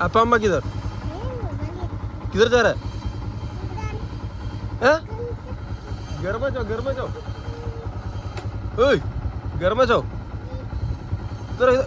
आपा अम्मा किधर किधर जा रहा है हैं? घर में जाओ घर में जाओ ओए घर में जाओ इधर इधर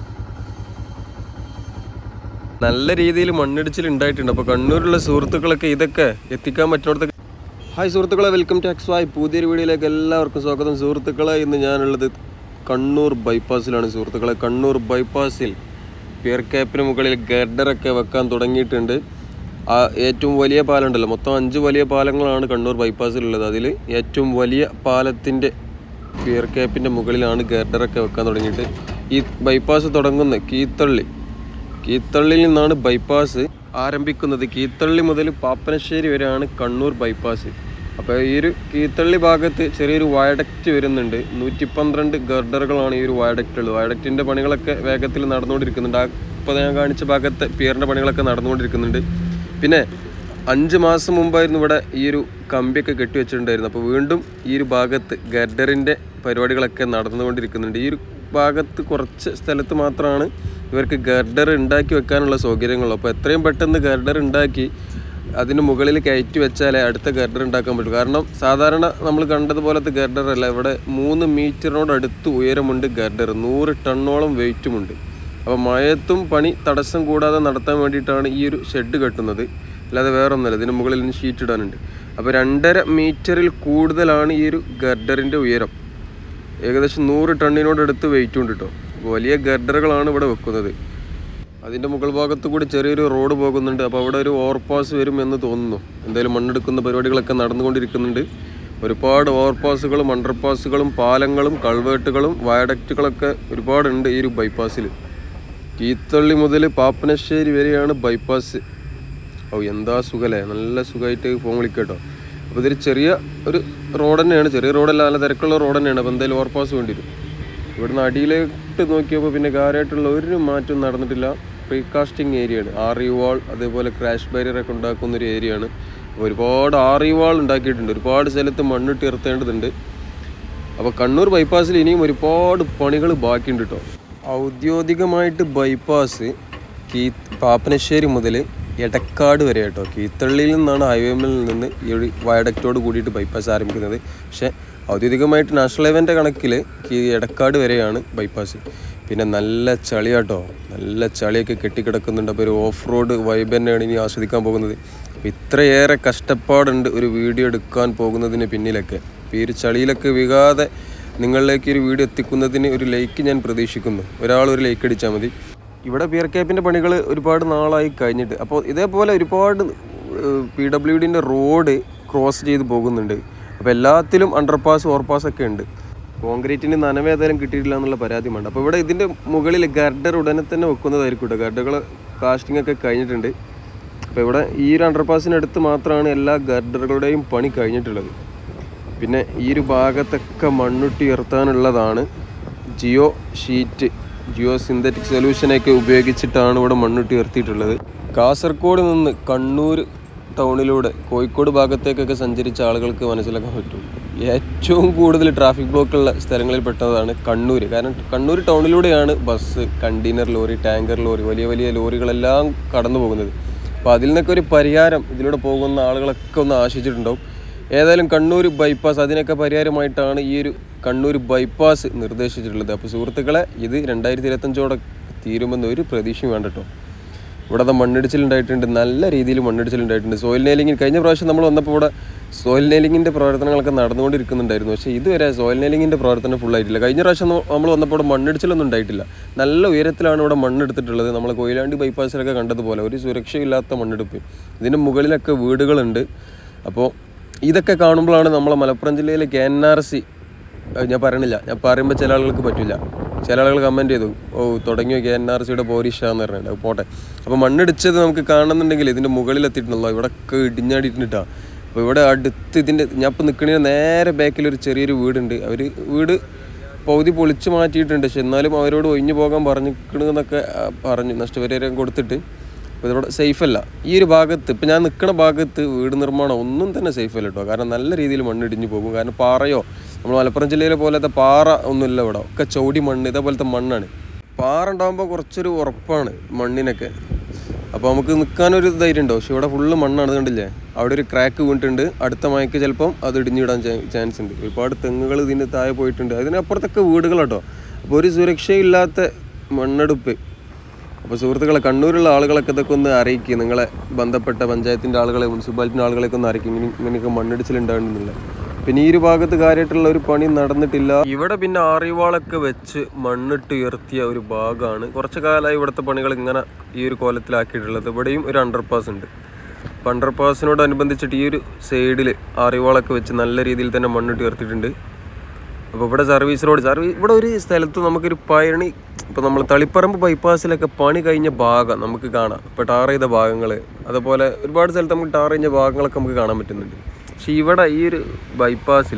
നല്ല രീതിയിൽ മണ്ണിടിച്ചിൽ ഉണ്ടായിട്ടുണ്ട് അപ്പോൾ കണ്ണൂരിലുള്ള സുഹൃത്തുക്കളൊക്കെ ഇതൊക്കെ എത്തിക്കാൻ പറ്റുന്നിടത്ത് ഹായ് സുഹൃത്തുക്കളെ വെൽക്കം ടു എക്സ് വായ് പുതിയൊരു വീഡിയോയിലേക്ക് എല്ലാവർക്കും സ്വാഗതം സുഹൃത്തുക്കളെ ഇന്ന് ഞാനുള്ളത് കണ്ണൂർ ബൈപ്പാസിലാണ് സുഹൃത്തുക്കളെ കണ്ണൂർ ബൈപ്പാസിൽ പിയർ ക്യാപ്പിന് മുകളിൽ ഗർഡറൊക്കെ വെക്കാൻ തുടങ്ങിയിട്ടുണ്ട് ആ ഏറ്റവും വലിയ പാലം ഉണ്ടല്ലോ മൊത്തം അഞ്ച് വലിയ പാലങ്ങളാണ് കണ്ണൂർ ബൈപ്പാസിലുള്ളത് അതിൽ ഏറ്റവും വലിയ പാലത്തിൻ്റെ പിയർ ക്യാപ്പിൻ്റെ മുകളിലാണ് ഗർഡറൊക്കെ വെക്കാൻ തുടങ്ങിയിട്ട് ഈ ബൈപ്പാസ് തുടങ്ങുന്ന കീത്തള്ളി കീത്തള്ളിയിൽ നിന്നാണ് ബൈപ്പാസ് ആരംഭിക്കുന്നത് കീത്തള്ളി മുതൽ പാപ്പനശ്ശേരി വരെയാണ് കണ്ണൂർ ബൈപ്പാസ് അപ്പോൾ ഈ ഒരു കീത്തള്ളി ഭാഗത്ത് ചെറിയൊരു വയഡക്റ്റ് വരുന്നുണ്ട് നൂറ്റി പന്ത്രണ്ട് ഗർഡറുകളാണ് ഈ ഒരു വയഡക്റ്റ് ഉള്ളത് വയഡക്റ്റിൻ്റെ പണികളൊക്കെ വേഗത്തിൽ നടന്നുകൊണ്ടിരിക്കുന്നുണ്ട് ആ ഇപ്പോൾ ഞാൻ കാണിച്ച ഭാഗത്തെ പിയറിൻ്റെ പണികളൊക്കെ നടന്നുകൊണ്ടിരിക്കുന്നുണ്ട് പിന്നെ അഞ്ച് മാസം മുമ്പായിരുന്നു ഇവിടെ ഈ ഒരു കമ്പിയൊക്കെ കെട്ടിവെച്ചിട്ടുണ്ടായിരുന്നു അപ്പോൾ വീണ്ടും ഈ ഒരു ഭാഗത്ത് ഗർഡറിൻ്റെ പരിപാടികളൊക്കെ നടന്നുകൊണ്ടിരിക്കുന്നുണ്ട് ഈ ഒരു ഭാഗത്ത് കുറച്ച് സ്ഥലത്ത് മാത്രമാണ് ഇവർക്ക് ഗർഡർ ഉണ്ടാക്കി വെക്കാനുള്ള സൗകര്യങ്ങളുള്ളൂ അപ്പോൾ എത്രയും പെട്ടെന്ന് ഗർഡർ ഉണ്ടാക്കി അതിന് മുകളിൽ കയറ്റി വെച്ചാലേ അടുത്ത ഗർഡർ ഉണ്ടാക്കാൻ പറ്റൂ കാരണം സാധാരണ നമ്മൾ കണ്ടതുപോലത്തെ ഗർഡർ അല്ല ഇവിടെ മൂന്ന് മീറ്ററിനോട് അടുത്ത് ഉയരമുണ്ട് ഗർഡർ നൂറ് ടണ്ണോളം വെയിറ്റുമുണ്ട് അപ്പോൾ മഴയത്തും പണി തടസ്സം കൂടാതെ നടത്താൻ വേണ്ടിയിട്ടാണ് ഈ ഒരു ഷെഡ് കെട്ടുന്നത് അല്ലാതെ വേറെ ഒന്നുമല്ല ഇതിന് മുകളിൽ ഇനി ഷീറ്റ് ഇടാനുണ്ട് അപ്പോൾ രണ്ടര മീറ്ററിൽ കൂടുതലാണ് ഈ ഒരു ഗർഡറിൻ്റെ ഉയരം ഏകദേശം നൂറ് ടണ്ണിനോട് അടുത്ത് വെയിറ്റ് ഉണ്ട് കേട്ടോ വലിയ ഗർഡറുകളാണ് ഇവിടെ വെക്കുന്നത് അതിൻ്റെ മുകൾ ഭാഗത്ത് കൂടി ചെറിയൊരു റോഡ് പോകുന്നുണ്ട് അപ്പോൾ അവിടെ ഒരു ഓവർപാസ് വരും എന്ന് തോന്നുന്നു എന്തായാലും മണ്ണെടുക്കുന്ന പരിപാടികളൊക്കെ നടന്നുകൊണ്ടിരിക്കുന്നുണ്ട് ഒരുപാട് ഓവർപാസുകളും അണ്ടർപാസുകളും പാലങ്ങളും കൾവേട്ടുകളും വയഡക്റ്റുകളൊക്കെ ഒരുപാടുണ്ട് ഈ ഒരു ബൈപ്പാസിൽ കീത്തള്ളി മുതൽ പാപ്പനശ്ശേരി വരെയാണ് ബൈപ്പാസ് ഓ എന്താ സുഖല്ലേ നല്ല സുഖമായിട്ട് ഫോൺ വിളിക്കട്ടോ അപ്പോൾ ഇതൊരു ചെറിയ ഒരു റോഡ് തന്നെയാണ് ചെറിയ റോഡല്ല നല്ല തിരക്കുള്ള റോഡ് തന്നെയാണ് അപ്പോൾ എന്തായാലും ഓവർപാസ് വേണ്ടി വരും ഇവിടുന്ന് അടിയിലേക്ക് നോക്കിയപ്പോൾ പിന്നെ കാര്യമായിട്ടുള്ള ഒരു മാറ്റം നടന്നിട്ടില്ല പ്രീകാസ്റ്റിംഗ് ഏരിയയാണ് ആറി വാൾ അതേപോലെ ക്രാഷ് ബാരിയർ ഒക്കെ ഉണ്ടാക്കുന്ന ഒരു ഏരിയയാണ് അപ്പോൾ ഒരുപാട് ആറി വാൾ ഉണ്ടാക്കിയിട്ടുണ്ട് ഒരുപാട് സ്ഥലത്ത് മണ്ണിട്ട് ഇറത്തേണ്ടതുണ്ട് അപ്പോൾ കണ്ണൂർ ബൈപ്പാസിൽ ഇനിയും ഒരുപാട് പണികൾ ബാക്കിയുണ്ട് കേട്ടോ ഔദ്യോഗികമായിട്ട് ബൈപ്പാസ് കീ പാപ്പനശ്ശേരി മുതൽ എടക്കാട് വരെ കേട്ടോ കീത്തള്ളിയിൽ നിന്നാണ് ഹൈവേമിൽ നിന്ന് ഈ ഒരു വയഡക്റ്റോട് കൂടിയിട്ട് ബൈപ്പാസ് ആരംഭിക്കുന്നത് പക്ഷേ ഔദ്യോഗികമായിട്ട് നാഷണൽ ഹൈവേൻ്റെ കണക്കിൽ ഈ എടക്കാട് വരെയാണ് ബൈപ്പാസ് പിന്നെ നല്ല ചളിയാട്ടോ നല്ല ചളിയൊക്കെ കെട്ടിക്കിടക്കുന്നുണ്ട് അപ്പോൾ ഒരു ഓഫ് റോഡ് വൈബ് തന്നെയാണ് ഇനി ആസ്വദിക്കാൻ പോകുന്നത് അപ്പോൾ ഇത്രയേറെ കഷ്ടപ്പാടുണ്ട് ഒരു വീഡിയോ എടുക്കാൻ പോകുന്നതിന് പിന്നിലൊക്കെ അപ്പോൾ ഈ ഒരു ചളിയിലൊക്കെ വീകാതെ നിങ്ങളിലേക്ക് ഒരു വീഡിയോ എത്തിക്കുന്നതിന് ഒരു ലൈക്ക് ഞാൻ പ്രതീക്ഷിക്കുന്നു ഒരാൾ ഒരു ലൈക്ക് അടിച്ചാൽ മതി ഇവിടെ പിയർ ക്യാപ്പിൻ്റെ പണികൾ ഒരുപാട് നാളായി കഴിഞ്ഞിട്ട് അപ്പോൾ ഇതേപോലെ ഒരുപാട് പി ഡബ്ല്യു ഡിൻ്റെ റോഡ് ക്രോസ് ചെയ്ത് പോകുന്നുണ്ട് അപ്പോൾ എല്ലാത്തിലും അണ്ടർപാസ് ഓവർപാസ് ഒക്കെ ഉണ്ട് കോൺക്രീറ്റിന് നനവേതായാലും കിട്ടിയിട്ടില്ല എന്നുള്ള പരാതി വേണ്ട അപ്പോൾ ഇവിടെ ഇതിൻ്റെ മുകളിൽ ഗർഡർ ഉടനെ തന്നെ വെക്കുന്നതായിരിക്കും കേട്ടോ ഗർഡറുകൾ കാസ്റ്റിംഗ് ഒക്കെ കഴിഞ്ഞിട്ടുണ്ട് അപ്പോൾ ഇവിടെ ഈ ഒരു അണ്ടർപാസിനടുത്ത് മാത്രമാണ് എല്ലാ ഗർഡറുകളുടെയും പണി കഴിഞ്ഞിട്ടുള്ളത് പിന്നെ ഈ ഒരു ഭാഗത്തൊക്കെ മണ്ണുട്ടി ഉയർത്താനുള്ളതാണ് ജിയോ ഷീറ്റ് ജിയോ സിന്തറ്റിക് സൊല്യൂഷനൊക്കെ ഉപയോഗിച്ചിട്ടാണ് ഇവിടെ മണ്ണുട്ടി ഉയർത്തിയിട്ടുള്ളത് കാസർഗോഡ് നിന്ന് കണ്ണൂർ ടൗണിലൂടെ കോഴിക്കോട് ഭാഗത്തേക്കൊക്കെ സഞ്ചരിച്ച ആളുകൾക്ക് മനസ്സിലാക്കാൻ പറ്റും ഏറ്റവും കൂടുതൽ ട്രാഫിക് ബ്ലോക്കുള്ള സ്ഥലങ്ങളിൽ പെട്ടതാണ് കണ്ണൂർ കാരണം കണ്ണൂർ ടൗണിലൂടെയാണ് bus container lorry tanker lorry വലിയ വലിയ ലോറികളെല്ലാം കടന്നു പോകുന്നത് അപ്പോൾ അതിൽ നിന്നൊക്കെ ഒരു പരിഹാരം ഇതിലൂടെ പോകുന്ന ആളുകളൊക്കെ ഒന്ന് ആശിച്ചിട്ടുണ്ടാവും ഏതായാലും കണ്ണൂർ ബൈപ്പാസ് അതിനൊക്കെ പരിഹാരമായിട്ടാണ് ഈ ഒരു കണ്ണൂർ ബൈപ്പാസ് നിർദ്ദേശിച്ചിട്ടുള്ളത് അപ്പോൾ സുഹൃത്തുക്കളെ ഇത് രണ്ടായിരത്തി ഇരുപത്തഞ്ചോടെ തീരുമെന്ന് ഒരു പ്രതീക്ഷയും വേണ്ട കേട്ടോ ഇവിടെ ദാ മണ്ണിടിച്ചിലുണ്ടായിട്ടുണ്ട് നല്ല രീതിയിൽ മണ്ണിടിച്ചിലുണ്ടായിട്ടുണ്ട് സോയിൽ നെയിലിംഗ് കഴിഞ്ഞ പ്രാവശ്യം നമ്മൾ വന്നപ്പോൾ ഇവിടെ സോയിൽ നെയിലിങ്ങിൻ്റെ പ്രവർത്തനങ്ങളൊക്കെ നടന്നുകൊണ്ടിരിക്കുന്നുണ്ടായിരുന്നു പക്ഷേ ഇതുവരെ സോയിൽ നെയിലിങ്ങിൻ്റെ പ്രവർത്തനം full ആയിട്ടില്ല കഴിഞ്ഞ പ്രാവശ്യം നമ്മൾ വന്നപ്പോൾ ഇവിടെ മണ്ണിടിച്ചിലൊന്നും ഉണ്ടായിട്ടില്ല നല്ല ഉയരത്തിലാണ് ഇവിടെ മണ്ണെടുത്തിട്ടുള്ളത് നമ്മൾ കൊയിലാണ്ടി ബൈപ്പാസിലൊക്കെ കണ്ടതുപോലെ ഒരു സുരക്ഷയില്ലാത്ത മണ്ണെടുപ്പ് ഇതിൻ്റെ മുകളിലൊക്കെ വീടുകളുണ്ട് അപ്പോൾ ഇതൊക്കെ കാണുമ്പോഴാണ് നമ്മളെ മലപ്പുറം ജില്ലയിലെ കെ എൻ ആർ സി ഞാൻ പറയണില്ല ഞാൻ പറയുമ്പോൾ ചില ആളുകൾക്ക് പറ്റില്ല ചില ആളുകൾ കമൻറ്റ് ചെയ്തു ഓ തുടങ്ങിയോ കെ എൻ ആർ സിയുടെ പോരിഷ എന്ന് പറഞ്ഞിട്ട് അത് പോട്ടെ അപ്പോൾ മണ്ണിടിച്ചത് നമുക്ക് കാണുന്നുണ്ടെങ്കിൽ ഇതിൻ്റെ മുകളിൽ എത്തിയിട്ടുണ്ടല്ലോ ഇവിടെ ഒക്കെ ഇടിഞ്ഞാടിയിട്ടാ അപ്പോൾ ഇവിടെ അടുത്ത് ഇതിൻ്റെ ഞാൻ ഇപ്പോൾ നിൽക്കണ നേരെ ബാക്കിൽ ഒരു ചെറിയൊരു വീടുണ്ട് അവർ വീട് പകുതി പൊളിച്ച് മാറ്റിയിട്ടുണ്ട് പക്ഷെ എന്നാലും അവരോട് ഒഴിഞ്ഞു പോകാൻ പറഞ്ഞിരിക്കണമെന്നൊക്കെ പറഞ്ഞു നഷ്ടപരിഹാരം കൊടുത്തിട്ട് അപ്പോൾ ഇതിവിടെ സേഫ് അല്ല ഈ ഒരു ഭാഗത്ത് ഇപ്പം ഞാൻ നിൽക്കുന്ന ഭാഗത്ത് വീട് നിർമ്മാണം ഒന്നും തന്നെ സേഫ് അല്ല കേട്ടോ കാരണം നല്ല രീതിയിൽ മണ്ണിടിഞ്ഞ് പോകും കാരണം പാറയോ നമ്മൾ മലപ്പുറം ജില്ലയിലെ പോലത്തെ പാറ ഒന്നുമില്ല ഇവിടെ ഒക്കെ ചൗടി മണ്ണ് ഇതേപോലത്തെ മണ്ണാണ് പാറ ഉണ്ടാകുമ്പോൾ കുറച്ചൊരു ഉറപ്പാണ് മണ്ണിനൊക്കെ അപ്പോൾ നമുക്ക് നിൽക്കാനൊരു ധൈര്യം ഉണ്ടോ പക്ഷെ ഇവിടെ ഫുള്ള് മണ്ണാണ് ഇത് കണ്ടില്ലേ അവിടെ ഒരു ക്രാക്ക് വീണിട്ടുണ്ട് അടുത്ത മയക്ക് ചിലപ്പം അത് ഇടിഞ്ഞിടാൻ ചാൻസ് ഉണ്ട് ഒരുപാട് തെങ്ങുകൾ ഇതിൻ്റെ താഴെ പോയിട്ടുണ്ട് അതിനപ്പുറത്തൊക്കെ വീടുകൾ കേട്ടോ അപ്പോൾ ഒരു സുരക്ഷയില്ലാത്ത മണ്ണെടുപ്പ് അപ്പോൾ സുഹൃത്തുക്കളെ കണ്ണൂരുള്ള ആളുകളൊക്കെ ഇതൊക്കെ ഒന്ന് അറിയിക്കുക നിങ്ങളെ ബന്ധപ്പെട്ട പഞ്ചായത്തിൻ്റെ ആളുകളെ മുനിസിപ്പാലിറ്റിൻ്റെ ആളുകളെയൊക്കെ ഒന്ന് അറിയിക്കും ഇങ്ങനെ ഇങ്ങനെയൊക്കെ മണ്ണിടിച്ചിലുണ്ടാകുന്നില്ല പിന്നെ ഈ ഒരു ഭാഗത്ത് കാര്യമായിട്ടുള്ള ഒരു പണി നടന്നിട്ടില്ല ഇവിടെ പിന്നെ ആറിവാളൊക്കെ വെച്ച് മണ്ണിട്ട് ഉയർത്തിയ ഒരു ഭാഗമാണ് കുറച്ച് കാലമായി ഇവിടുത്തെ പണികൾ ഇങ്ങനെ ഈ ഒരു കോലത്തിലാക്കിയിട്ടുള്ളത് ഇവിടെയും ഒരു അണ്ടർപാസ് ഉണ്ട് അപ്പം അണ്ടർപാസിനോടനുബന്ധിച്ചിട്ട് ഈ ഒരു സൈഡിൽ ആറിവാളൊക്കെ വെച്ച് നല്ല രീതിയിൽ തന്നെ മണ്ണിട്ട് ഉയർത്തിയിട്ടുണ്ട് അപ്പോൾ ഇവിടെ സർവീസ് റോഡ് സർവീസ് ഇവിടെ ഒരു സ്ഥലത്ത് നമുക്കൊരു പയണി ഇപ്പോൾ നമ്മൾ തളിപ്പറമ്പ് ബൈപ്പാസിലൊക്കെ പണി കഴിഞ്ഞ ഭാഗം നമുക്ക് കാണാം ഇപ്പോൾ ടാർ ചെയ്ത ഭാഗങ്ങൾ അതുപോലെ ഒരുപാട് സ്ഥലത്ത് നമുക്ക് ടാർ കഴിഞ്ഞ ഭാഗങ്ങളൊക്കെ നമുക്ക് കാണാൻ പറ്റുന്നുണ്ട് പക്ഷേ ഇവിടെ ഈ ഒരു ബൈപ്പാസിൽ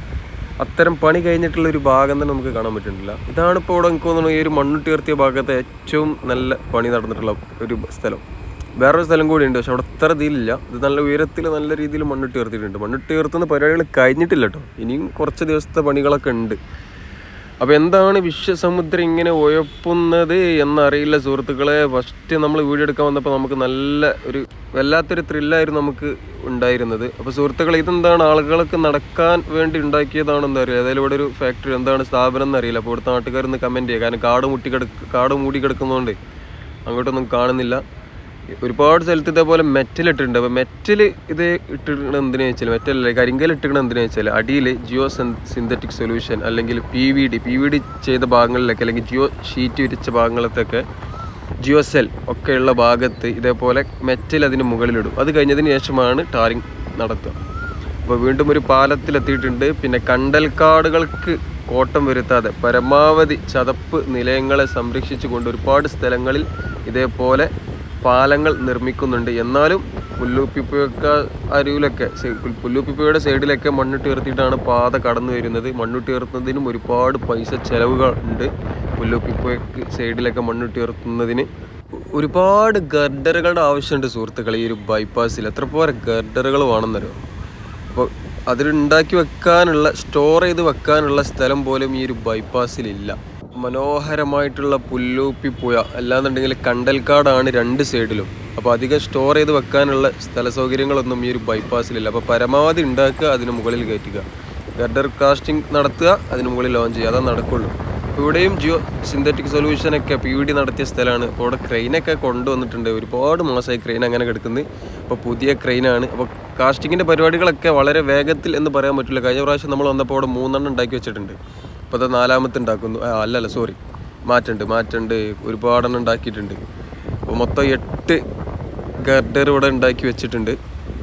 അത്തരം പണി കഴിഞ്ഞിട്ടുള്ള ഒരു ഭാഗം തന്നെ നമുക്ക് കാണാൻ പറ്റുന്നില്ല ഇതാണ് ഇപ്പോൾ ഇവിടെ എനിക്ക് തോന്നുന്നു ഈ ഒരു മണ്ണുട്ടുയർത്തിയ ഭാഗത്തെ ഏറ്റവും നല്ല പണി നടന്നിട്ടുള്ള ഒരു സ്ഥലം വേറൊരു സ്ഥലം കൂടി ഉണ്ട് പക്ഷെ അവിടെ അത്ര ഇതിലില്ല ഇത് നല്ല ഉയരത്തിൽ നല്ല രീതിയിൽ മണ്ണിട്ട് ഉയർത്തിയിട്ടുണ്ട് മണ്ണിട്ട് ഉയർത്തുന്ന പരിപാടികൾ കഴിഞ്ഞിട്ടില്ല കേട്ടോ ഇനിയും കുറച്ച് ദിവസത്തെ പണികളൊക്കെ ഉണ്ട് അപ്പോൾ എന്താണ് വിശ്വസമുദ്രം ഇങ്ങനെ ഉയർത്തുന്നത് എന്നറിയില്ല സുഹൃത്തുക്കളെ ഫസ്റ്റ് നമ്മൾ വീഡിയോ എടുക്കാൻ വന്നപ്പോൾ നമുക്ക് നല്ല ഒരു വല്ലാത്തൊരു ത്രില്ലായിരുന്നു നമുക്ക് ഉണ്ടായിരുന്നത് അപ്പോൾ സുഹൃത്തുക്കളെ ഇതെന്താണ് ആളുകൾക്ക് നടക്കാൻ വേണ്ടി ഉണ്ടാക്കിയതാണെന്ന് അറിയില്ല ഏതായാലും ഇവിടെ ഒരു ഫാക്ടറി എന്താണ് സ്ഥാപനം എന്നറിയില്ല അപ്പോൾ ഇവിടുത്തെ നാട്ടുകാരൊന്ന് കമൻറ്റ് ചെയ്യുക കാരണം കാട് മുട്ടി കിടക്ക് കാട് മൂടി കിടക്കുന്നതുകൊണ്ട് അങ്ങോട്ടൊന്നും കാണുന്നില്ല ഒരുപാട് സ്ഥലത്ത് ഇതേപോലെ മെറ്റൽ ഇട്ടിട്ടുണ്ട് അപ്പോൾ മെറ്റൽ ഇത് ഇട്ടിരിക്കണത് എന്തിനാ വെച്ചാൽ മെറ്റലല്ലേ കരിങ്കൽ ഇട്ടിരിക്കണത് എന്തിനാ വെച്ചാൽ അടിയിൽ ജിയോ സിന്തറ്റിക് സൊല്യൂഷൻ അല്ലെങ്കിൽ P V D P V D ചെയ്ത ഭാഗങ്ങളിലൊക്കെ അല്ലെങ്കിൽ ജിയോ ഷീറ്റ് വിരിച്ച ഭാഗങ്ങളിലൊക്കെ ജിയോ സെൽ ഒക്കെയുള്ള ഭാഗത്ത് ഇതേപോലെ മെറ്റൽ അതിന് മുകളിലിടും അത് കഴിഞ്ഞതിന് ശേഷമാണ് ടാറിങ് നടത്തുക അപ്പോൾ വീണ്ടും ഒരു പാലത്തിലെത്തിയിട്ടുണ്ട് പിന്നെ കണ്ടൽക്കാടുകൾക്ക് കോട്ടം വരുത്താതെ പരമാവധി ചതപ്പ് നിലയങ്ങളെ സംരക്ഷിച്ചുകൊണ്ട് ഒരുപാട് സ്ഥലങ്ങളിൽ ഇതേപോലെ പാലങ്ങൾ നിർമ്മിക്കുന്നുണ്ട് എന്നാലും പുല്ലൂപ്പിപ്പുഴക്ക അരുവിലൊക്കെ സെ- പുൽ- പുല്ലൂപ്പിപ്പുഴയുടെ സൈഡിലൊക്കെ മണ്ണിട്ട് ഉയർത്തിയിട്ടാണ് പാത കടന്നു വരുന്നത് മണ്ണിട്ട് ഉയർത്തുന്നതിനും ഒരുപാട് പൈസ ചെലവുകൾ ഉണ്ട് പുല്ലൂപ്പിപ്പുഴക്ക് സൈഡിലൊക്കെ മണ്ണിട്ട് ഉയർത്തുന്നതിന് ഒരുപാട് ഗർഡറുകളുടെ ആവശ്യമുണ്ട് സുഹൃത്തുക്കളെ ഈ ഒരു ബൈപ്പാസിൽ എത്ര പോരെ ഗർഡറുകൾ വേണമെന്നറിയോ അപ്പോൾ അതിലുണ്ടാക്കി വെക്കാനുള്ള സ്റ്റോർ ചെയ്ത് വെക്കാനുള്ള സ്ഥലം പോലും ഈ ഒരു ബൈപ്പാസിലില്ല മനോഹരമായിട്ടുള്ള പുല്ലൂപ്പി പുഴ അല്ലാന്നുണ്ടെങ്കിൽ കണ്ടൽക്കാടാണ് രണ്ട് സൈഡിലും അപ്പോൾ അധികം സ്റ്റോർ ചെയ്ത് വെക്കാനുള്ള സ്ഥല സൗകര്യങ്ങളൊന്നും ഈ ഒരു ബൈപ്പാസിലില്ല അപ്പോൾ പരമാവധി ഉണ്ടാക്കുക അതിന് മുകളിൽ കയറ്റുക ഗർഡർ കാസ്റ്റിംഗ് നടത്തുക അതിന് മുകളിൽ ലോഞ്ച് ചെയ്യുക അതാ നടക്കുള്ളൂ അപ്പോൾ ഇവിടെയും ജിയോ സിന്തറ്റിക് സൊല്യൂഷനൊക്കെ പി വി ഡി നടത്തിയ സ്ഥലമാണ് അപ്പോൾ ഇവിടെ ക്രെയിനൊക്കെ കൊണ്ടുവന്നിട്ടുണ്ട് ഒരുപാട് മാസമായി ക്രെയിൻ അങ്ങനെ കിടക്കുന്നത് അപ്പോൾ പുതിയ ക്രെയിനാണ് അപ്പോൾ കാസ്റ്റിങ്ങിൻ്റെ പരിപാടികളൊക്കെ വളരെ വേഗത്തിൽ എന്ന് പറയാൻ പറ്റില്ല കഴിഞ്ഞ പ്രാവശ്യം നമ്മൾ വന്നപ്പോൾ അവിടെ മൂന്നെണ്ണം ഉണ്ടാക്കി വെച്ചിട്ടുണ്ട് അപ്പോൾ അത് നാലാമത്തെ ഉണ്ടാക്കുന്നു ആ അല്ലല്ല സോറി മാറ്റുണ്ട് മാറ്റുണ്ട് ഒരുപാടെണ്ണം ഉണ്ടാക്കിയിട്ടുണ്ട് അപ്പോൾ മൊത്തം എട്ട് ഗർഡർ ഇവിടെ ഉണ്ടാക്കി വെച്ചിട്ടുണ്ട്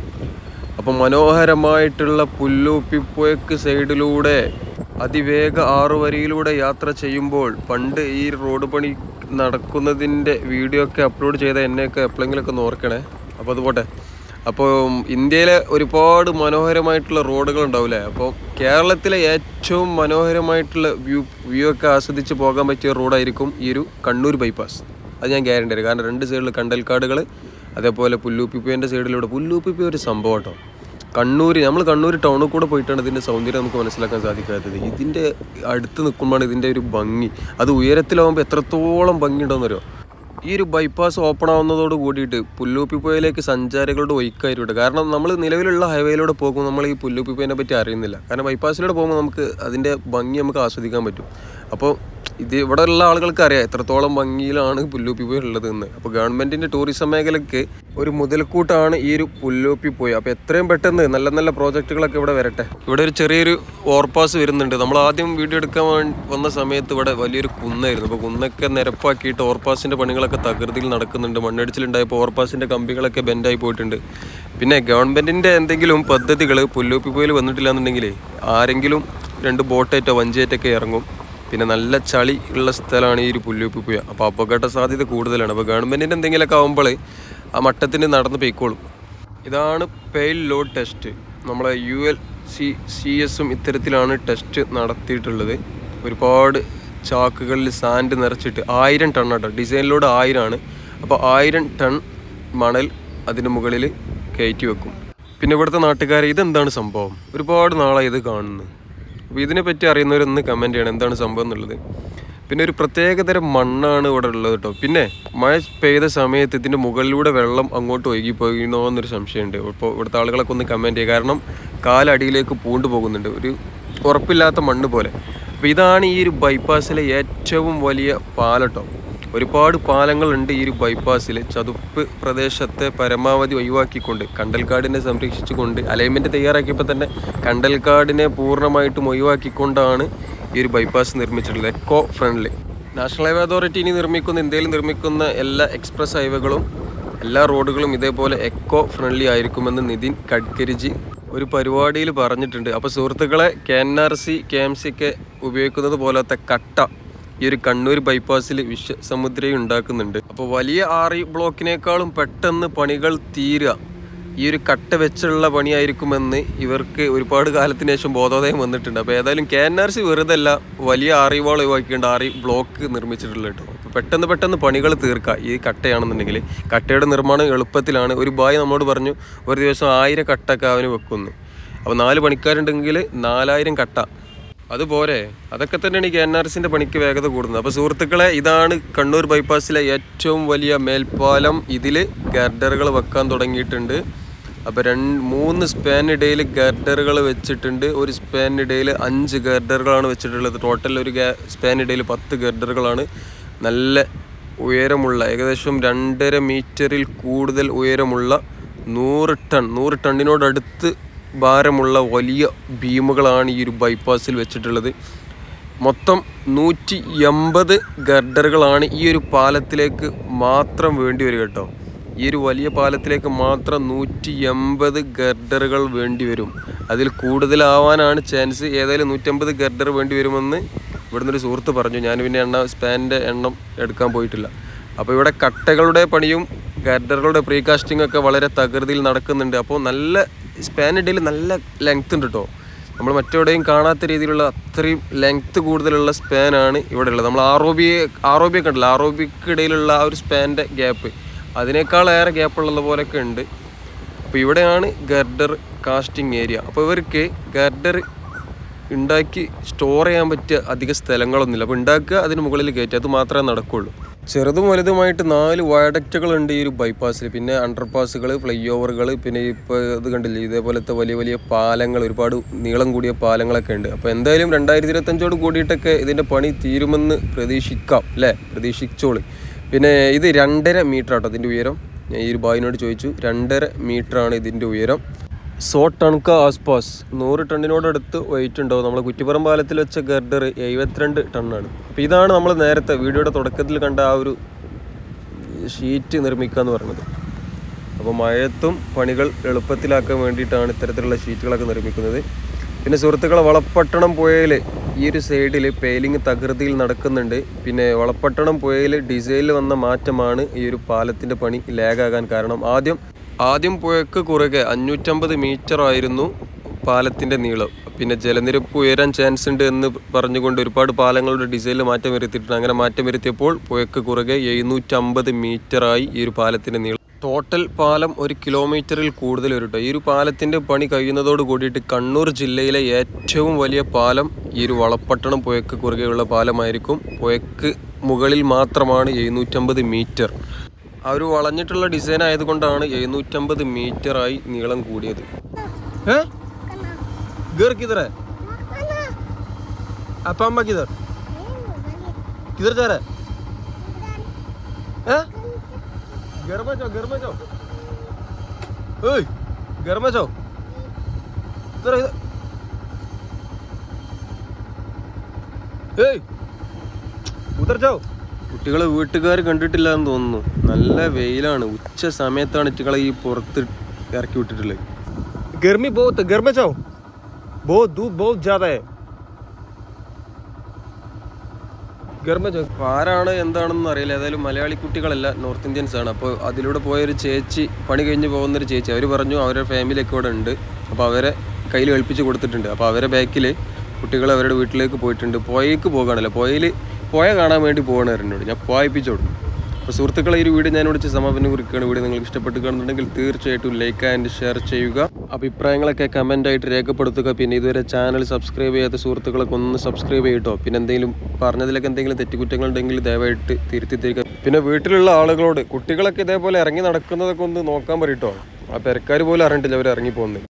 അപ്പോൾ മനോഹരമായിട്ടുള്ള പുല്ലൂപ്പിപ്പുഴക്ക് സൈഡിലൂടെ അതിവേഗ ആറുവരിയിലൂടെ യാത്ര ചെയ്യുമ്പോൾ പണ്ട് ഈ റോഡ് പണി നടക്കുന്നതിൻ്റെ വീഡിയോ ഒക്കെ അപ്ലോഡ് ചെയ്ത എന്നെയൊക്കെ എപ്പോഴെങ്കിലുമൊക്കെ ഒന്ന് ഓർക്കണേ അപ്പോൾ അത് പോട്ടെ അപ്പോൾ ഇന്ത്യയിലെ ഒരുപാട് മനോഹരമായിട്ടുള്ള റോഡുകൾ ഉണ്ടാവില്ലേ അപ്പോൾ കേരളത്തിലെ ഏറ്റവും മനോഹരമായിട്ടുള്ള വ്യൂ വ്യൂ ഒക്കെ ആസ്വദിച്ച് പോകാൻ പറ്റിയ റോഡായിരിക്കും ഈ ഒരു കണ്ണൂർ ബൈപ്പാസ് അത് ഞാൻ ഗ്യാരണ്ടി തരും കാരണം രണ്ട് സൈഡിൽ കണ്ടൽക്കാടുകൾ അതേപോലെ പുല്ലൂപ്പിപ്പേൻ്റെ സൈഡിലൂടെ പുല്ലൂപ്പിപ്പ ഒരു സംഭവം കേട്ടോ കണ്ണൂർ നമ്മൾ കണ്ണൂർ ടൗണിൽ കൂടെ പോയിട്ടാണ് ഇതിൻ്റെ സൗന്ദര്യം നമുക്ക് മനസ്സിലാക്കാൻ സാധിക്കാത്തത് ഇതിൻ്റെ അടുത്ത് നിൽക്കുമ്പോഴാണ് ഇതിൻ്റെ ഒരു ഭംഗി അത് ഉയരത്തിലാവുമ്പോൾ എത്രത്തോളം ഭംഗിയുണ്ടോയെന്നറിയോ ഈ ഒരു ബൈപ്പാസ് ഓപ്പൺ ആവുന്നതോട് കൂടിയിട്ട് പുല്ലൂപ്പിപ്പുഴയിലേക്ക് സഞ്ചാരികളുടെ ഒഴുക്കായിട്ടുണ്ട് കാരണം നമ്മൾ നിലവിലുള്ള ഹൈവേയിലൂടെ പോകുമ്പോൾ നമ്മൾ ഈ പുല്ലൂപ്പിപ്പുഴനെ പറ്റി അറിയുന്നില്ല കാരണം ബൈപ്പാസിലൂടെ പോകുമ്പോൾ നമുക്ക് അതിൻ്റെ ഭംഗി നമുക്ക് ആസ്വദിക്കാൻ പറ്റും അപ്പോൾ ഇത് ഇവിടെ ഉള്ള ആളുകൾക്ക് അറിയാം എത്രത്തോളം ഭംഗിയിലാണ് പുല്ലൂപ്പിപ്പുഴ ഉള്ളത് എന്ന് അപ്പോൾ ഗവൺമെൻറ്റിൻ്റെ ടൂറിസം മേഖലയ്ക്ക് ഒരു മുതൽക്കൂട്ടാണ് ഈ ഒരു പുല്ലൂപ്പിപ്പുഴ അപ്പോൾ എത്രയും പെട്ടെന്ന് നല്ല നല്ല പ്രോജക്റ്റുകളൊക്കെ ഇവിടെ വരട്ടെ ഇവിടെ ഒരു ചെറിയൊരു ഓവർപാസ് വരുന്നുണ്ട് നമ്മൾ ആദ്യം വീഡിയോ എടുക്കാൻ വേണ്ടി വന്ന സമയത്ത് ഇവിടെ വലിയൊരു കുന്നായിരുന്നു അപ്പോൾ കുന്നൊക്കെ നിരപ്പാക്കിയിട്ട് ഓവർപാസിൻ്റെ പണികളൊക്കെ തകൃതിയിൽ നടക്കുന്നുണ്ട് മണ്ണിടിച്ചിലുണ്ടായപ്പോൾ ഓവർപാസിൻ്റെ കമ്പികളൊക്കെ ബെൻഡായി പോയിട്ടുണ്ട് പിന്നെ ഗവൺമെൻറ്റിൻ്റെ എന്തെങ്കിലും പദ്ധതികൾ പുല്ലൂപ്പിപ്പുഴയിൽ വന്നിട്ടില്ല എന്നുണ്ടെങ്കിൽ ആരെങ്കിലും രണ്ട് ബോട്ടേറ്റോ വഞ്ചിയേറ്റൊക്കെ ഇറങ്ങും പിന്നെ നല്ല ചളി ഉള്ള സ്ഥലമാണ് ഈ ഒരു പുല്ലൂപ്പിപ്പുഴ അപ്പോൾ അപകട സാധ്യത കൂടുതലാണ് അപ്പോൾ ഗവൺമെൻറ്റിൻ്റെ എന്തെങ്കിലുമൊക്കെ ആകുമ്പോൾ ആ മട്ടത്തിന് നടന്ന് പോയിക്കോളും ഇതാണ് പെയിൽ ലോഡ് ടെസ്റ്റ് നമ്മളെ യു എൽ സി സി എസും ഇത്തരത്തിലാണ് ടെസ്റ്റ് നടത്തിയിട്ടുള്ളത് ഒരുപാട് ചാക്കുകളിൽ സാൻഡ് നിറച്ചിട്ട് ആയിരം ടൺ ആട്ടോ ഡിസൈനിലോട് ആയിരമാണ് അപ്പോൾ ആയിരം ടൺ മണൽ അതിന് മുകളിൽ കയറ്റി വെക്കും പിന്നെ ഇവിടുത്തെ നാട്ടുകാർ ഇതെന്താണ് സംഭവം ഒരുപാട് നാളായി ഇത് കാണുന്നു അപ്പോൾ ഇതിനെപ്പറ്റി അറിയുന്നവരൊന്ന് കമൻറ്റ് ചെയ്യണം എന്താണ് സംഭവം എന്നുള്ളത് പിന്നെ ഒരു പ്രത്യേകതരം മണ്ണാണ് ഇവിടെ ഉള്ളത് കേട്ടോ പിന്നെ മഴ പെയ്ത സമയത്ത് ഇതിൻ്റെ മുകളിലൂടെ വെള്ളം അങ്ങോട്ട് ഒഴുകി പോയിരുന്നോ എന്നൊരു സംശയമുണ്ട് ഇപ്പോൾ ഇവിടുത്തെ ആളുകളൊക്കെ ഒന്ന് കമൻറ്റ് ചെയ്യുക കാരണം കാലടിയിലേക്ക് പൂണ്ടു പോകുന്നുണ്ട് ഒരു ഉറപ്പില്ലാത്ത മണ്ണ് പോലെ അപ്പോൾ ഇതാണ് ഈ ഒരു ബൈപ്പാസിലെ ഏറ്റവും വലിയ പാലട്ടോ ഒരുപാട് പാലങ്ങളുണ്ട് ഈ ഒരു ബൈപ്പാസിൽ ചതുപ്പ് പ്രദേശത്തെ പരമാവധി ഒഴിവാക്കിക്കൊണ്ട് കണ്ടൽക്കാടിനെ സംരക്ഷിച്ചുകൊണ്ട് അലൈൻമെൻറ്റ് തയ്യാറാക്കിയപ്പോൾ തന്നെ കണ്ടൽക്കാടിനെ പൂർണ്ണമായിട്ടും ഒഴിവാക്കിക്കൊണ്ടാണ് ഈ ഒരു ബൈപ്പാസ് നിർമ്മിച്ചിട്ടുള്ളത് eco friendly National Highway Authority ഇനി നിർമ്മിക്കുന്ന ഇന്ത്യയിൽ നിർമ്മിക്കുന്ന എല്ലാ എക്സ്പ്രസ് ഹൈവേകളും എല്ലാ റോഡുകളും ഇതേപോലെ എക്കോ ഫ്രണ്ട്ലി ആയിരിക്കുമെന്ന് നിതിൻ ഗഡ്കരിജി ഒരു പരിപാടിയിൽ പറഞ്ഞിട്ടുണ്ട് അപ്പോൾ സുഹൃത്തുക്കളെ K N R C K M C ഒക്കെ ഉപയോഗിക്കുന്നത് പോലത്തെ കട്ട ഈ ഒരു കണ്ണൂർ ബൈപ്പാസിൽ വിശ്വസമുദ്രയും ഉണ്ടാക്കുന്നുണ്ട് അപ്പോൾ വലിയ ആറി ബ്ലോക്കിനേക്കാളും പെട്ടെന്ന് പണികൾ തീരുക ഈ ഒരു കട്ട വെച്ചുള്ള പണിയായിരിക്കുമെന്ന് ഇവർക്ക് ഒരുപാട് കാലത്തിന് ശേഷം ബോധോദയം വന്നിട്ടുണ്ട് അപ്പോൾ ഏതായാലും കെ എൻ ആർ സി വെറുതെ അല്ല വലിയ ആറി വാൾ ഒഴിവാക്കിയിട്ട് ആറി ബ്ലോക്ക് നിർമ്മിച്ചിട്ടുള്ളത് കേട്ടോ അപ്പോൾ പെട്ടെന്ന് പെട്ടെന്ന് പണികൾ തീർക്കുക ഈ കട്ടയാണെന്നുണ്ടെങ്കിൽ കട്ടയുടെ നിർമ്മാണം എളുപ്പത്തിലാണ് ഒരു ബായ് നമ്മോട് പറഞ്ഞു ഒരു ദിവസം ആയിരം കട്ടൊക്കെ അവന് വെക്കുന്നു അപ്പോൾ നാല് പണിക്കാരുണ്ടെങ്കിൽ നാലായിരം കട്ട അതുപോലെ അതൊക്കെ തന്നെയാണ് ഈ കെ എൻ ആർ സിൻ്റെ പണിക്ക് വേഗത കൂടുന്നത് അപ്പോൾ സുഹൃത്തുക്കളെ ഇതാണ് കണ്ണൂർ ബൈപ്പാസിലെ ഏറ്റവും വലിയ മേൽപ്പാലം ഇതിൽ ഗർഡറുകൾ വെക്കാൻ തുടങ്ങിയിട്ടുണ്ട് അപ്പോൾ രണ്ട് മൂന്ന് സ്പാനിടയിൽ ഗർഡറുകൾ വെച്ചിട്ടുണ്ട് ഒരു സ്പാനിടയിൽ അഞ്ച് ഗർഡറുകളാണ് വെച്ചിട്ടുള്ളത് ടോട്ടൽ ഒരു സ്പാനിടയിൽ പത്ത് ഗർഡറുകളാണ് നല്ല ഉയരമുള്ള ഏകദേശം രണ്ടര മീറ്ററിൽ കൂടുതൽ ഉയരമുള്ള നൂറ് ടൺ നൂറ് ടണ്ണിനോടടുത്ത് ഭാരമുള്ള വലിയ ബീമുകളാണ് ഈ ഒരു ബൈപ്പാസിൽ വെച്ചിട്ടുള്ളത് മൊത്തം നൂറ്റി എൺപത് ഗർഡറുകളാണ് ഈ ഒരു പാലത്തിലേക്ക് മാത്രം വേണ്ടി വരിക കേട്ടോ ഈ ഒരു വലിയ പാലത്തിലേക്ക് മാത്രം നൂറ്റി എൺപത് ഗർഡറുകൾ വേണ്ടി വരും അതിൽ കൂടുതലാവാനാണ് ചാൻസ് ഏതായാലും നൂറ്റമ്പത് ഗർഡർ വേണ്ടി വരുമെന്ന് ഇവിടുന്ന് ഒരു സുഹൃത്ത് പറഞ്ഞു ഞാൻ പിന്നെ എണ്ണ സ്പാനിൻ്റെ എണ്ണം എടുക്കാൻ പോയിട്ടില്ല അപ്പോൾ ഇവിടെ കട്ടകളുടെ പണിയും ഗർഡറുകളുടെ പ്രീകാസ്റ്റിംഗ് ഒക്കെ വളരെ തകൃതിയിൽ നടക്കുന്നുണ്ട് അപ്പോൾ നല്ല സ്പാനിടയിൽ നല്ല ലെങ്ത് ഉണ്ട് കേട്ടോ നമ്മൾ മറ്റെവിടെയും കാണാത്ത രീതിയിലുള്ള അത്രയും ലെങ്ത് കൂടുതലുള്ള സ്പാനാണ് ഇവിടെ ഉള്ളത് നമ്മൾ R O B R O B ഒക്കെ ഉണ്ടല്ലോ ആർ ഒ ബിക്ക് ഇടയിലുള്ള ആ ഒരു സ്പാനിൻ്റെ ഗ്യാപ്പ് അതിനേക്കാളേറെ ഗ്യാപ്പുള്ളത് പോലെയൊക്കെ ഉണ്ട് അപ്പോൾ ഇവിടെയാണ് ഗർഡർ കാസ്റ്റിംഗ് ഏരിയ അപ്പോൾ ഇവർക്ക് ഗർഡർ ഉണ്ടാക്കി സ്റ്റോർ ചെയ്യാൻ പറ്റിയ അധിക സ്ഥലങ്ങളൊന്നുമില്ല അപ്പോൾ ഉണ്ടാക്കുക അതിന് മുകളിൽ കയറ്റുക അത് മാത്രമേ നടക്കുള്ളൂ ചെറുതും വലുതുമായിട്ട് നാല് വയഡക്റ്റുകൾ ഉണ്ട് ഈ ഒരു ബൈപ്പാസിൽ പിന്നെ അണ്ടർപാസുകൾ ഫ്ലൈ ഓവറുകൾ പിന്നെ ഇപ്പോൾ ഇത് കണ്ടില്ലേ ഇതേപോലത്തെ വലിയ വലിയ പാലങ്ങൾ ഒരുപാട് നീളം കൂടിയ പാലങ്ങളൊക്കെ ഉണ്ട് അപ്പോൾ എന്തായാലും രണ്ടായിരത്തി ഇരുപത്തഞ്ചോട് കൂടിയിട്ടൊക്കെ ഇതിൻ്റെ പണി തീരുമെന്ന് പ്രതീക്ഷിക്കാം അല്ലേ പ്രതീക്ഷിച്ചോളൂ പിന്നെ ഇത് രണ്ടര മീറ്റർ ആട്ടോ ഇതിൻ്റെ ഉയരം ഞാൻ ഈ ഒരു ബായിനോട് ചോദിച്ചു രണ്ടര മീറ്ററാണ് ഇതിൻ്റെ ഉയരം സോ ടൺ കാ ആസ്പാസ് നൂറ് ടണ്ണിനോടടുത്ത് വെയിറ്റ് ഉണ്ടാവും നമ്മൾ കുറ്റിപ്പുറം പാലത്തിൽ വെച്ച ഗർഡർ എഴുപത്തിരണ്ട് ടണ്ണാണ് അപ്പോൾ ഇതാണ് നമ്മൾ നേരത്തെ വീഡിയോയുടെ തുടക്കത്തിൽ കണ്ട ആ ഒരു ഷീറ്റ് നിർമ്മിക്കുക എന്ന് പറയുന്നത് അപ്പോൾ മഴയത്തും പണികൾ എളുപ്പത്തിലാക്കാൻ വേണ്ടിയിട്ടാണ് ഇത്തരത്തിലുള്ള ഷീറ്റുകളൊക്കെ നിർമ്മിക്കുന്നത് പിന്നെ സുഹൃത്തുക്കളെ വളപ്പട്ടണം പുഴയിൽ ഈ ഒരു സൈഡിൽ പെയിലിംഗ് തകൃതിയിൽ നടക്കുന്നുണ്ട് പിന്നെ വളപ്പട്ടണം പുഴയിൽ ഡിസൈനിൽ വന്ന മാറ്റമാണ് ഈ ഒരു പാലത്തിൻ്റെ പണി ലാഗാകാൻ കാരണം ആദ്യം ആദ്യം പുഴയ്ക്ക് കുറുകെ അഞ്ഞൂറ്റമ്പത് മീറ്റർ ആയിരുന്നു പാലത്തിൻ്റെ നീളം പിന്നെ ജലനിരപ്പ് ഉയരാൻ ചാൻസ് ഉണ്ട് എന്ന് പറഞ്ഞുകൊണ്ട് ഒരുപാട് പാലങ്ങളുടെ ഡിസൈനിൽ മാറ്റം വരുത്തിയിട്ടുണ്ട് അങ്ങനെ മാറ്റം വരുത്തിയപ്പോൾ പുഴയ്ക്ക് കുറുകെ എഴുന്നൂറ്റമ്പത് മീറ്ററായി ഈ ഒരു പാലത്തിൻ്റെ നീളം ടോട്ടൽ പാലം ഒരു കിലോമീറ്ററിൽ കൂടുതൽ വരും കേട്ടോ ഈ ഒരു പാലത്തിൻ്റെ പണി കഴിയുന്നതോട് കൂടിയിട്ട് കണ്ണൂർ ജില്ലയിലെ ഏറ്റവും വലിയ പാലം ഈ ഒരു വളപ്പട്ടണം പുഴയ്ക്ക് കുറുകെയുള്ള പാലമായിരിക്കും പുഴയ്ക്ക് മുകളിൽ മാത്രമാണ് എഴുന്നൂറ്റമ്പത് മീറ്റർ ആ ഒരു വളഞ്ഞിട്ടുള്ള ഡിസൈൻ ആയതുകൊണ്ടാണ് എഴുന്നൂറ്റമ്പത് മീറ്ററായി നീളം കൂടിയത് ഏ घर किधर है आपा अम्मा किधर किधर जा रहा है हैं? घर में जाओ घर में जाओ ओए घर में जाओ इधर इधर ഏയ് ഉദർ ജാओ കുട്ടികളെ വീട്ടുകാർ കണ്ടിട്ടില്ല എന്ന് തോന്നുന്നു നല്ല വെയിലാണ് ഉച്ച സമയത്താണ് ഇറ്റുകളെ ഈ പുറത്ത് ഇറക്കി വിട്ടിട്ടുള്ളത് ഗർമി ബഹുത്ത് ഗർമ ചാओ बहुत धूप बहुत ज्यादा है ഗർമ്മ ആരാണ് എന്താണെന്ന് അറിയില്ല ഏതായാലും മലയാളി കുട്ടികളല്ല നോർത്ത് ഇന്ത്യൻസ് ആണ് അപ്പോൾ അതിലൂടെ പോയൊരു ചേച്ചി പണി കഴിഞ്ഞ് പോകുന്നൊരു ചേച്ചി അവർ പറഞ്ഞു അവരുടെ ഫാമിലിയൊക്കെ ഇവിടെ ഉണ്ട് അപ്പോൾ അവരെ കയ്യിൽ ഏൽപ്പിച്ച് കൊടുത്തിട്ടുണ്ട് അപ്പോൾ അവരെ ബാക്കിൽ കുട്ടികൾ അവരുടെ വീട്ടിലേക്ക് പോയിട്ടുണ്ട് പോയേക്ക് പോകാണല്ലോ പോയിൽ പോയ കാണാൻ വേണ്ടി പോകണ എന്നോട് ഞാൻ പോയിപ്പിച്ചോടും അപ്പോൾ സുഹൃത്തുക്കളെ ഈ ഒരു വീഡിയോ ഞാൻ വിളിച്ച് സമാപനം കുറിക്കുകയാണ് വീഡിയോ നിങ്ങൾക്ക് ഇഷ്ടപ്പെട്ട് കാണുന്നുണ്ടെങ്കിൽ തീർച്ചയായിട്ടും ലൈക്ക് ആൻഡ് ഷെയർ ചെയ്യുക അഭിപ്രായങ്ങളൊക്കെ കമൻ്റായിട്ട് രേഖപ്പെടുത്തുക പിന്നെ ഇതുവരെ ചാനൽ സബ്സ്ക്രൈബ് ചെയ്യാത്ത സുഹൃത്തുക്കളൊക്കെ ഒന്ന് സബ്സ്ക്രൈബ് ചെയ്യട്ടോ പിന്നെ എന്തെങ്കിലും പറഞ്ഞതിലൊക്കെ എന്തെങ്കിലും തെറ്റുകുറ്റങ്ങളുണ്ടെങ്കിൽ ദയവായിട്ട് തിരുത്തി തരിക പിന്നെ വീട്ടിലുള്ള ആളുകളോട് കുട്ടികളൊക്കെ ഇതേപോലെ ഇറങ്ങി നടക്കുന്നതൊക്കെ ഒന്ന് നോക്കാൻ പറയട്ടോ ആ പെരക്കാർ പോലും അറിഞ്ഞിട്ടില്ല അവർ ഇറങ്ങി പോകുന്നത്